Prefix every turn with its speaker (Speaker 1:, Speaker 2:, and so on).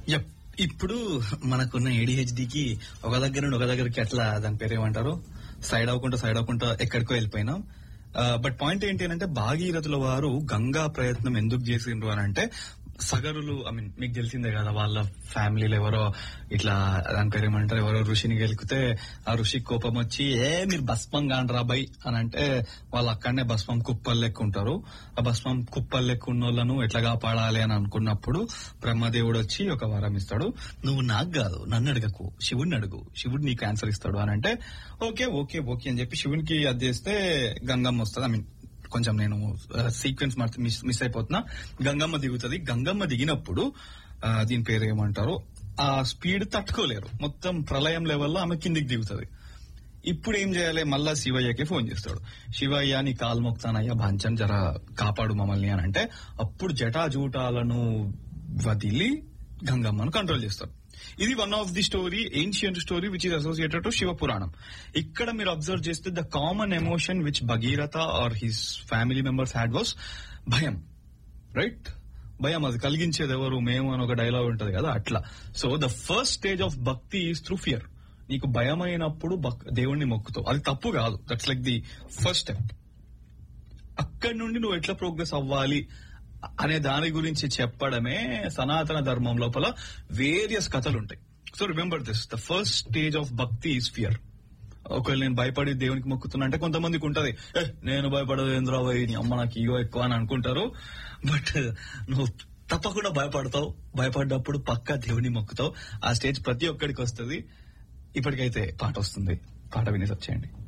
Speaker 1: yup ఇప్పుడు మనకున్న ఏడిహెచ్డికి ఒక దగ్గర నుండి ఒక దగ్గరికి ఎట్లా దాని పేరు ఏమంటారు సైడ్ అవ్వకుండా సైడ్ అవ్వకుండా ఎక్కడికో వెళ్ళిపోయినాం బట్ పాయింట్ ఏంటి అని అంటే భాగీరథుల వారు గంగా ప్రయత్నం ఎందుకు చేసిండ్రు అని అంటే సగరులు ఐ మీన్ మీకు తెలిసిందే కదా వాళ్ళ ఫ్యామిలీలో ఎవరో ఇట్లా దాని పేరు ఏమంటారు ఎవరో ఋషిని గెలికితే ఆ ఋషికి కోపం వచ్చి ఏ మీరు భస్మం కాండ్రా బై అని అంటే వాళ్ళు అక్కడనే భస్మం కుప్పలు లెక్క ఉంటారు ఆ భస్మం కుప్పలు లెక్క ఉన్న వాళ్ళను ఎట్లా కాపాడాలి అని అనుకున్నప్పుడు బ్రహ్మదేవుడు వచ్చి ఒక వరం ఇస్తాడు నువ్వు నాకు కాదు నన్ను అడగకు శివుడిని అడుగు శివుడు నీకు ఆన్సర్ ఇస్తాడు అని అంటే ఓకే ఓకే ఓకే అని చెప్పి శివునికి అది చేస్తే గంగమ్మ వస్తుంది ఐ మీన్ కొంచెం నేను సీక్వెన్స్ మిస్ మిస్ అయిపోతున్నా గంగమ్మ దిగుతుంది గంగమ్మ దిగినప్పుడు ఆ, దీని పేరు ఏమంటారు ఆ స్పీడ్ తట్టుకోలేరు మొత్తం ప్రళయం లెవెల్లో ఆమె కిందికి దిగుతుంది ఇప్పుడు ఏం చేయాలి మళ్ళా శివయ్యకి ఫోన్ చేస్తాడు శివయ్య నీ కాలు మొక్తానయ్యా భాంచన్ జర కాపాడు మమ్మల్ని అని అంటే అప్పుడు జటాజూటాలను వదిలి గంగమ్మను కంట్రోల్ చేస్తాడు ఇది one of the story ancient story which is associated to Shiva పురాణం ఇక్కడ మీరు అబ్జర్వ్ చేస్తే the common emotion which Bhagiratha are his family members had was భయం రైట్ భయం అది కలిగించేది ఎవరు మేము అని ఒక డైలాగ్ ఉంటది కదా అట్లా so the first stage of bhakti is through fear నీకు భయమైనప్పుడు భక్- దేవుణ్ణి మొక్కుతావు అది తప్పు కాదు that's like the first step అక్కడి నుండి నువ్వు ఎట్లా ప్రోగ్రెస్ అవ్వాలి అనే దాని గురించి చెప్పడమే సనాతన ధర్మం లోపల వేరియస్ కథలు ఉంటాయి so remember this the first stage of bhakti is fear ఒకవేళ నేను భయపడి దేవునికి మొక్కుతున్నా అంటే కొంతమందికి ఉంటది ఏ నేను భయపడదు ఏంద్రా పోయి నీ అమ్మ నాకు ఇగో ఎక్కువ అని అనుకుంటారు బట్ నువ్వు తప్పకుండా భయపడతావు భయపడ్డప్పుడు పక్కా దేవుని మొక్కుతావు ఆ స్టేజ్ ప్రతి ఒక్కడికి వస్తుంది ఇప్పటికైతే పాట వస్తుంది పాట వినేసి వచ్చేయండి